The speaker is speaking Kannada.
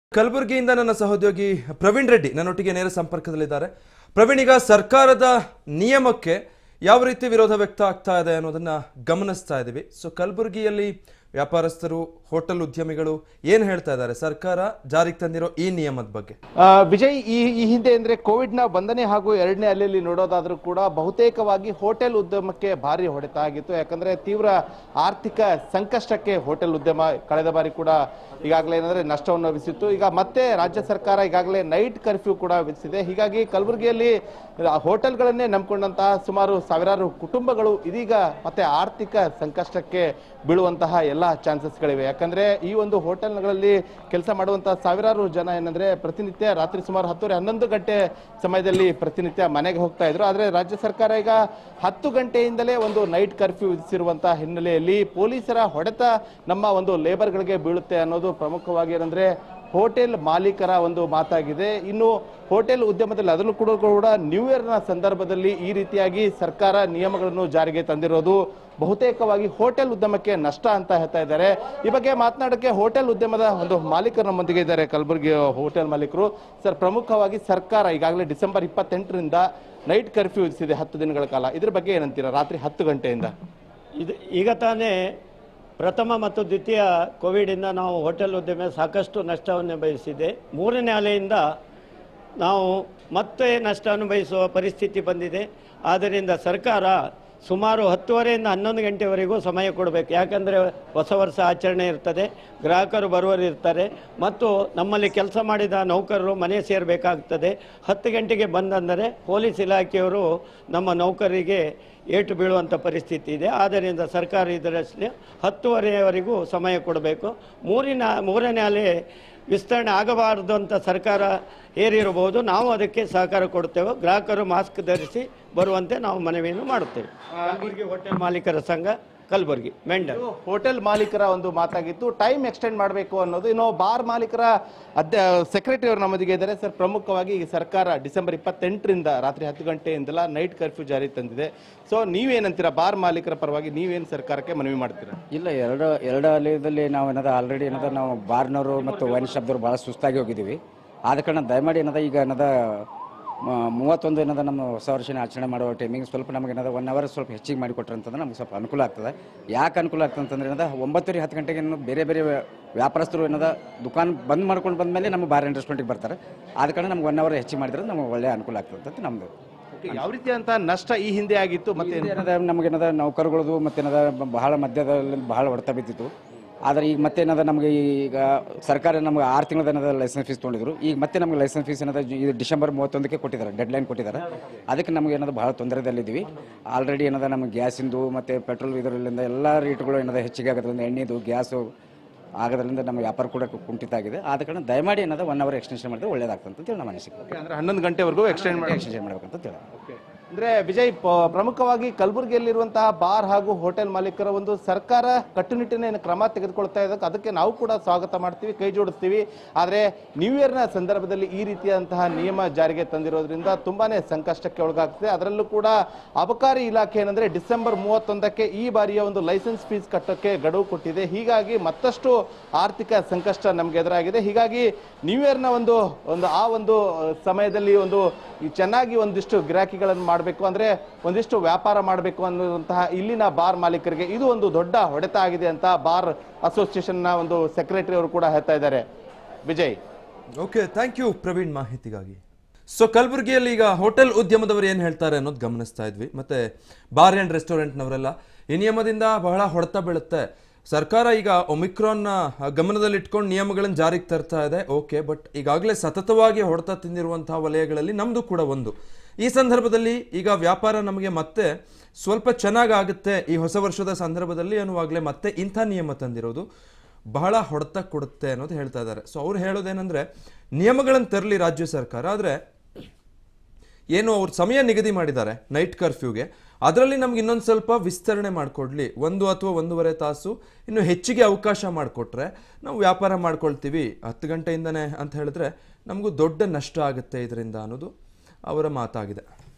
ಕಲಬುರಗಿಯಿಂದ ನನ್ನ ಸಹೋದ್ಯೋಗಿ ಪ್ರವೀಣ್ ರೆಡ್ಡಿ ನನ್ನೊಟ್ಟಿಗೆ ನೇರ ಸಂಪರ್ಕದಲ್ಲಿದ್ದಾರೆ ಪ್ರವೀಣ್ ಈಗ ಸರ್ಕಾರದ ನಿಯಮಕ್ಕೆ ಯಾವ ರೀತಿ ವಿರೋಧ ವ್ಯಕ್ತ ಆಗ್ತಾ ಇದೆ ಅನ್ನೋದನ್ನ ಗಮನಿಸ್ತಾ ಇದ್ದೀವಿ ಸೊ ಕಲಬುರಗಿಯಲ್ಲಿ ವ್ಯಾಪಾರಸ್ಥರು ಹೋಟೆಲ್ ಉದ್ಯಮಿಗಳು ಏನು ಹೇಳ್ತಾ ಇದ್ದಾರೆ ಸರ್ಕಾರ ಜಾರಿಗೆ ತಂದಿರೋ ಈ ನಿಯಮದ ಬಗ್ಗೆ ಆ, ವಿಜಯ್ ಈ ಈ ಹಿಂದೆ ಅಂದ್ರೆ ಕೋವಿಡ್ ನ ಒಂದನೇ ಹಾಗೂ ಎರಡನೇ ಅಲೆಯಲ್ಲಿ ನೋಡೋದಾದ್ರೂ ಕೂಡ ಬಹುತೇಕವಾಗಿ ಹೋಟೆಲ್ ಉದ್ಯಮಕ್ಕೆ ಭಾರಿ ಹೊಡೆತ ಆಗಿತ್ತು ಯಾಕಂದ್ರೆ ತೀವ್ರ ಆರ್ಥಿಕ ಸಂಕಷ್ಟಕ್ಕೆ ಹೋಟೆಲ್ ಉದ್ಯಮ ಕಳೆದ ಬಾರಿ ಕೂಡ ಈಗಾಗಲೇ ಏನಂದ್ರೆ ನಷ್ಟವನ್ನು ವಿಧಿಸಿತ್ತು ಈಗ ಮತ್ತೆ ರಾಜ್ಯ ಸರ್ಕಾರ ಈಗಾಗಲೇ ನೈಟ್ ಕರ್ಫ್ಯೂ ಕೂಡ ವಿಧಿಸಿದೆ ಹೀಗಾಗಿ ಕಲಬುರಗಿಯಲ್ಲಿ ಹೋಟೆಲ್ಗಳನ್ನೇ ನಂಬಿಕೊಂಡಂತಹ ಸುಮಾರು ಸಾವಿರಾರು ಕುಟುಂಬಗಳು ಇದೀಗ ಮತ್ತೆ ಆರ್ಥಿಕ ಸಂಕಷ್ಟಕ್ಕೆ ಬೀಳುವಂತಹ ಎಲ್ಲ ಚಾನ್ಸಸ್ಗಳಿವೆ ಯಾಕಂದ್ರೆ ಈ ಒಂದು ಹೋಟೆಲ್ಗಳಲ್ಲಿ ಕೆಲಸ ಮಾಡುವಂತಹ ಸಾವಿರಾರು ಜನ ಏನಂದ್ರೆ ಪ್ರತಿನಿತ್ಯ ರಾತ್ರಿ ಸುಮಾರು ಹತ್ತುವರೆ ಹನ್ನೊಂದು ಗಂಟೆ ಸಮಯದಲ್ಲಿ ಪ್ರತಿನಿತ್ಯ ಮನೆಗೆ ಹೋಗ್ತಾ ಇದ್ರು ಆದ್ರೆ ರಾಜ್ಯ ಸರ್ಕಾರ ಈಗ ಹತ್ತು ಗಂಟೆಯಿಂದಲೇ ಒಂದು ನೈಟ್ ಕರ್ಫ್ಯೂ ವಿಧಿಸಿರುವಂತಹ ಹಿನ್ನೆಲೆಯಲ್ಲಿ ಪೊಲೀಸರ ಹೊಡೆತ ನಮ್ಮ ಒಂದು ಲೇಬರ್ಗಳಿಗೆ ಬೀಳುತ್ತೆ ಅನ್ನೋದು ಪ್ರಮುಖವಾಗಿ ಏನಂದ್ರೆ ಹೋಟೆಲ್ ಮಾಲೀಕರ ಒಂದು ಮಾತಾಗಿದೆ ಇನ್ನು ಹೋಟೆಲ್ ಉದ್ಯಮದಲ್ಲಿ ಅದರಲ್ಲೂ ಕೂಡ ಕೂಡ ನ್ಯೂ ಇಯರ್ನ ಸಂದರ್ಭದಲ್ಲಿ ಈ ರೀತಿಯಾಗಿ ಸರ್ಕಾರ ನಿಯಮಗಳನ್ನು ಜಾರಿಗೆ ತಂದಿರೋದು ಬಹುತೇಕವಾಗಿ ಹೋಟೆಲ್ ಉದ್ಯಮಕ್ಕೆ ನಷ್ಟ ಅಂತ ಹೇಳ್ತಾ ಇದ್ದಾರೆ ಈ ಬಗ್ಗೆ ಮಾತನಾಡಕ್ಕೆ ಹೋಟೆಲ್ ಉದ್ಯಮದ ಒಂದು ಮಾಲೀಕರು ನಮ್ಮೊಂದಿಗೆ ಇದ್ದಾರೆ ಕಲಬುರಗಿ ಹೋಟೆಲ್ ಮಾಲೀಕರು ಸರ್ ಪ್ರಮುಖವಾಗಿ ಸರ್ಕಾರ ಈಗಾಗಲೇ ಡಿಸೆಂಬರ್ ಇಪ್ಪತ್ತೆಂಟರಿಂದ ನೈಟ್ ಕರ್ಫ್ಯೂ ವಿಧಿಸಿದೆ ಹತ್ತು ದಿನಗಳ ಕಾಲ ಇದ್ರ ಬಗ್ಗೆ ಏನಂತೀರಾ ರಾತ್ರಿ ಹತ್ತು ಗಂಟೆಯಿಂದ ಇದು ಈಗ ತಾನೇ ಪ್ರಥಮ ಮತ್ತು ದ್ವಿತೀಯ ಕೋವಿಡಿಂದ ನಾವು ಹೋಟೆಲ್ ಉದ್ಯಮ ಸಾಕಷ್ಟು ನಷ್ಟವನ್ನು ಅನುಭವಿಸಿದೆ ಮೂರನೇ ಅಲೆಯಿಂದ ನಾವು ಮತ್ತೆ ನಷ್ಟ ಅನುಭವಿಸುವ ಪರಿಸ್ಥಿತಿ ಬಂದಿದೆ ಆದ್ದರಿಂದ ಸರ್ಕಾರ ಸುಮಾರು ಹತ್ತುವರೆಯಿಂದ ಹನ್ನೊಂದು ಗಂಟೆವರೆಗೂ ಸಮಯ ಕೊಡಬೇಕು ಯಾಕಂದರೆ ಹೊಸ ವರ್ಷ ಆಚರಣೆ ಇರ್ತದೆ ಗ್ರಾಹಕರು ಬರುವರು ಇರ್ತಾರೆ ಮತ್ತು ನಮ್ಮಲ್ಲಿ ಕೆಲಸ ಮಾಡಿದ ನೌಕರರು ಮನೆ ಸೇರಬೇಕಾಗ್ತದೆ ಹತ್ತು ಗಂಟೆಗೆ ಬಂದಂದರೆ ಪೊಲೀಸ್ ಇಲಾಖೆಯವರು ನಮ್ಮ ನೌಕರರಿಗೆ ಏಟು ಬೀಳುವಂಥ ಪರಿಸ್ಥಿತಿ ಇದೆ ಆದ್ದರಿಂದ ಸರ್ಕಾರ ಇದರಲ್ಲಿ ಹತ್ತುವರೆಯವರೆಗೂ ಸಮಯ ಕೊಡಬೇಕು ಮೂರಿನ ಮೂರನೇ ಅಲೆ ವಿಸ್ತರಣೆ ಆಗಬಾರದು ಅಂತ ಸರ್ಕಾರ ಹೇರಿರಬಹುದು ನಾವು ಅದಕ್ಕೆ ಸಹಕಾರ ಕೊಡ್ತೇವೆ ಗ್ರಾಹಕರು ಮಾಸ್ಕ್ ಧರಿಸಿ ಬರುವಂತೆ ನಾವು ಮನವಿಯನ್ನು ಮಾಡುತ್ತೇವೆ ಕಲಬುರಗಿ ಹೋಟೆಲ್ ಮಾಲೀಕರ ಸಂಘ ಕಲಬುರಗಿ ಮೆಂಡಲ್ ಇದು ಹೋಟೆಲ್ ಮಾಲೀಕರ ಒಂದು ಮಾತಾಗಿತ್ತು ಟೈಮ್ ಎಕ್ಸ್ಟೆಂಡ್ ಮಾಡಬೇಕು ಅನ್ನೋದು ಇನ್ನು ಬಾರ್ ಮಾಲೀಕರ ಅಧ್ಯ ಸೆಕ್ರೆಟರಿ ಅವರು ನಮ್ಮದಿಗೆ ಇದ್ದಾರೆ ಸರ್ ಪ್ರಮುಖವಾಗಿ ಈ ಸರ್ಕಾರ ಡಿಸೆಂಬರ್ ಇಪ್ಪತ್ತೆಂಟರಿಂದ ರಾತ್ರಿ ಹತ್ತು ಗಂಟೆಯಿಂದಲ ನೈಟ್ ಕರ್ಫ್ಯೂ ಜಾರಿ ತಂದಿದೆ ಸೊ ನೀವೇನಂತೀರಾ ಬಾರ್ ಮಾಲೀಕರ ಪರವಾಗಿ ನೀವೇನು ಸರ್ಕಾರಕ್ಕೆ ಮನವಿ ಮಾಡ್ತೀರಾ ಇಲ್ಲ ಎರಡು ಎರಡು ಅಲೆಯಲ್ಲಿ ನಾವು ಏನದ ಆಲ್ರೆಡಿ ಏನದ ನಾವು ಬಾರ್ನವರು ಮತ್ತು ವೈನ್ ಶಾಪ್ದವ್ರು ಭಾಳ ಸುಸ್ತಾಗಿ ಹೋಗಿದ್ದೀವಿ ಆದ ಕಾರಣ ದಯಮಾಡಿ ಏನದ ಈಗ ಏನದ ಮ- ಮೂವತ್ತೊಂದು ಏನದ ನಮ್ಮ ಹೊಸ ವರ್ಷನ ಆಚರಣೆ ಮಾಡುವ ಟೈಮಿಂಗ್ ಸ್ವಲ್ಪ ನಮಗೆ ಏನದ ಒನ್ ಅವರ್ ಸ್ವಲ್ಪ ಹೆಚ್ಚಿಗೆ ಮಾಡಿಕೊಟ್ರೆ ಅಂತಂದ್ರೆ ನಮ್ಗೆ ಸ್ವಲ್ಪ ಅನುಕೂಲ ಆಗ್ತದೆ ಯಾಕೆ ಅನುಕೂಲ ಆಗ್ತದೆ ಅಂತಂದ್ರೆ ಏನದ ಒಂಬತ್ತುವರೆ ಹತ್ತು ಗಂಟೆಗೆ ಏನು ಬೇರೆ ಬೇರೆ ವ್ಯಾ- ವ್ಯಾಪಾರಸ್ಥರು ಏನದ ದುಕಾನ್ ಬಂದ್ ಮಾಡ್ಕೊಂಡು ಬಂದಮೇಲೆ ನಮ್ಮ ಬಾರ್ ಅಂಡ್ ರೆಸ್ಟೋರೆಂಟಿಗೆ ಬರ್ತಾರೆ ಆದ ಕಾರಣ ನಮ್ಗೆ ಒನ್ ಅವರ್ ಹೆಚ್ಚಿಗೆ ಮಾಡಿದ್ರೆ ನಮಗೆ ಒಳ್ಳೆ ಅನುಕೂಲ ಆಗ್ತದೆ ಅಂತ ನಮ್ಮದು Okay, ಯಾವ ರೀತಿ ಅಂತ ನಷ್ಟ ಈ ಹಿಂದೆ ಆಗಿತ್ತು ಮತ್ತೆ ಏನದ ನಮಗೇನದ ನೌಕರುಗಳದು ಮತ್ತೇನದ ಬಹಳ ಮಧ್ಯದಲ್ಲಿ ಬಹಳ ಹೊಡೆತ ಬಿದ್ದಿತ್ತು ಆದರೆ ಈಗ ಮತ್ತೇನದ ನಮಗೆ ಈಗ ಸರ್ಕಾರ ನಮ್ಗೆ ಆರು ತಿಂಗಳದ ಏನದ ಲೈಸೆನ್ಸ್ ಫೀಸ್ ತೊಗೊಂಡಿದ್ರು ಈಗ ಮತ್ತೆ ನಮ್ಗೆ ಲೈಸೆನ್ಸ್ ಫೀಸ್ ಏನದ ಇದು ಡಿಸೆಂಬರ್ ಮೂವತ್ತೊಂದಕ್ಕೆ ಕೊಟ್ಟಿದ್ದಾರೆ ಡೆಡ್ ಲೈನ್ ಕೊಟ್ಟಿದ್ದಾರೆ ಅದಕ್ಕೆ ನಮ್ಗೆ ಏನದ ಬಹಳ ತೊಂದರೆದಲ್ಲಿದ್ದೀವಿ ಆಲ್ರೆಡಿ ಏನದ ನಮಗೆ ಗ್ಯಾಸಿಂದು ಮತ್ತು ಪೆಟ್ರೋಲ್ ಇದರಲ್ಲಿಂದ ಎಲ್ಲ ರೇಟ್ಗಳು ಏನದ ಹೆಚ್ಚಿಗೆ ಆಗೋದ್ರಿಂದ ಎಣ್ಣೆದು ಗ್ಯಾಸು ಆಗೋದ್ರಿಂದ ನಮ್ಮ ವ್ಯಾಪಾರ ಕೂಡ ಕುಂಠಿತ ಆಗಿದೆ ಆದ ಕಾರಣ ದಯಮಾಡಿ ಏನದ ಒನ್ ಅವರ್ ಎಕ್ಸ್ಟೆನ್ಷನ್ ಮಾಡಿದ್ರೆ ಒಳ್ಳೇದಾಗ್ತದೆ ಅಂತ ಹೇಳಿ ನಮ್ಮ ಅನಿಸಿಕೆ ಅಂದ್ರೆ ಹನ್ನೊಂದು ಗಂಟೆವರೆಗೂ ಎಕ್ಸ್ಟೆಂಡ್ ಮಾಡಿ ಎಕ್ಸ್ಟೆನ್ಷನ್ ಮಾಡ್ಬೇಕಂತ ಹೇಳಿ ಅಂದ್ರೆ ವಿಜಯ್ ಪ- ಪ್ರಮುಖವಾಗಿ ಕಲಬುರಗಿಯಲ್ಲಿರುವಂತಹ ಬಾರ್ ಹಾಗೂ ಹೋಟೆಲ್ ಮಾಲೀಕರ ಒಂದು ಸರ್ಕಾರ ಕಟ್ಟುನಿಟ್ಟಿನ ಏನು ಕ್ರಮ ತೆಗೆದುಕೊಳ್ತಾ ಇದೆ ಅದಕ್ಕೆ ನಾವು ಕೂಡ ಸ್ವಾಗತ ಮಾಡ್ತೀವಿ ಕೈ ಜೋಡಿಸ್ತೀವಿ ಆದರೆ ನ್ಯೂ ಇಯರ್ನ ಸಂದರ್ಭದಲ್ಲಿ ಈ ರೀತಿಯಾದಂತಹ ನಿಯಮ ಜಾರಿಗೆ ತಂದಿರೋದ್ರಿಂದ ತುಂಬಾನೇ ಸಂಕಷ್ಟಕ್ಕೆ ಒಳಗಾಗ್ತದೆ ಅದರಲ್ಲೂ ಕೂಡ ಅಬಕಾರಿ ಇಲಾಖೆ ಏನಂದ್ರೆ ಡಿಸೆಂಬರ್ ಮೂವತ್ತೊಂದಕ್ಕೆ ಈ ಬಾರಿಯ ಒಂದು ಲೈಸೆನ್ಸ್ ಫೀಸ್ ಕಟ್ಟಕ್ಕೆ ಗಡುವು ಕೊಟ್ಟಿದೆ ಹೀಗಾಗಿ ಮತ್ತಷ್ಟು ಆರ್ಥಿಕ ಸಂಕಷ್ಟ ನಮ್ಗೆ ಎದುರಾಗಿದೆ ಹೀಗಾಗಿ ನ್ಯೂ ಇಯರ್ನ ಒಂದು ಒಂದು ಆ ಒಂದು ಅಹ್, ಸಮಯದಲ್ಲಿ ಒಂದು ಈ ಚೆನ್ನಾಗಿ ಒಂದಿಷ್ಟು ಗಿರಾಕಿಗಳನ್ನು ಮಾಡಬೇಕು ಅಂದ್ರೆ ಒಂದಿಷ್ಟು ವ್ಯಾಪಾರ ಮಾಡಬೇಕು ಅನ್ನುವಂತಹ ಇಲ್ಲಿನ ಬಾರ್ ಮಾಲೀಕರಿಗೆ ಇದು ಒಂದು ದೊಡ್ಡ ಹೊಡೆತ ಆಗಿದೆ ಅಂತ ಬಾರ್ ಅಸೋಸಿಯೇಷನ್ನ ಒಂದು ಸೆಕ್ರೆಟರಿ ಅವರು ಕೂಡ ಹೇಳ್ತಾ ಇದ್ದಾರೆ Vijay okay thank you Praveen ಮಾಹಿತಿಗಾಗಿ ಸೊ ಕಲಬುರಗಿಯಲ್ಲಿ ಈಗ ಹೋಟೆಲ್ ಉದ್ಯಮದವರು ಏನು ಹೇಳ್ತಾರೆ ಅನ್ನೋದು ಗಮನಿಸ್ತಾ ಇದ್ವಿ ಮತ್ತೆ ಬಾರ್ ಆ್ಯಂಡ್ ರೆಸ್ಟೋರೆಂಟ್ನವರೆಲ್ಲ ಈ ನಿಯಮದಿಂದ ಬಹಳ ಹೊಡೆತ ಬೀಳುತ್ತೆ ಸರ್ಕಾರ ಈಗ ಒಮಿಕ್ರಾನ್ನ ಗಮನದಲ್ಲಿಟ್ಕೊಂಡು ನಿಯಮಗಳನ್ನು ಜಾರಿಗೆ ತರ್ತಾ ಇದೆ ಓಕೆ ಬಟ್ ಈಗಾಗಲೇ ಸತತವಾಗಿ ಹೊಡೆತ ತಿಂದಿರುವಂತಹ ವಲಯಗಳಲ್ಲಿ ನಮ್ಮದು ಕೂಡ ಒಂದು ಈ ಸಂದರ್ಭದಲ್ಲಿ ಈಗ ವ್ಯಾಪಾರ ನಮಗೆ ಮತ್ತೆ ಸ್ವಲ್ಪ ಚೆನ್ನಾಗಾಗುತ್ತೆ ಈ ಹೊಸ ವರ್ಷದ ಸಂದರ್ಭದಲ್ಲಿ ಅನ್ನುವಾಗಲೇ ಮತ್ತೆ ಇಂಥ ನಿಯಮ ತಂದಿರೋದು ಬಹಳ ಹೊಡೆತ ಕೊಡುತ್ತೆ ಅನ್ನೋದು ಹೇಳ್ತಾ ಇದ್ದಾರೆ ಸೊ ಅವ್ರು ಹೇಳೋದೇನೆಂದ್ರೆ ನಿಯಮಗಳನ್ನು ತರಲಿ ರಾಜ್ಯ ಸರ್ಕಾರ ಆದರೆ ಏನು ಅವ್ರು ಸಮಯ ನಿಗದಿ ಮಾಡಿದ್ದಾರೆ ನೈಟ್ ಕರ್ಫ್ಯೂಗೆ ಅದರಲ್ಲಿ ನಮ್ಗೆ ಇನ್ನೊಂದು ಸ್ವಲ್ಪ ವಿಸ್ತರಣೆ ಮಾಡಿಕೊಡ್ಲಿ ಒಂದು ಅಥವಾ ಒಂದೂವರೆ ತಾಸು ಇನ್ನು ಹೆಚ್ಚಿಗೆ ಅವಕಾಶ ಮಾಡಿಕೊಟ್ರೆ ನಾವು ವ್ಯಾಪಾರ ಮಾಡ್ಕೊಳ್ತೀವಿ ಹತ್ತು ಗಂಟೆಯಿಂದನೇ ಅಂತ ಹೇಳಿದ್ರೆ ನಮಗೂ ದೊಡ್ಡ ನಷ್ಟ ಆಗುತ್ತೆ ಇದರಿಂದ ಅನ್ನೋದು ಅವರ ಮಾತಾಗಿದೆ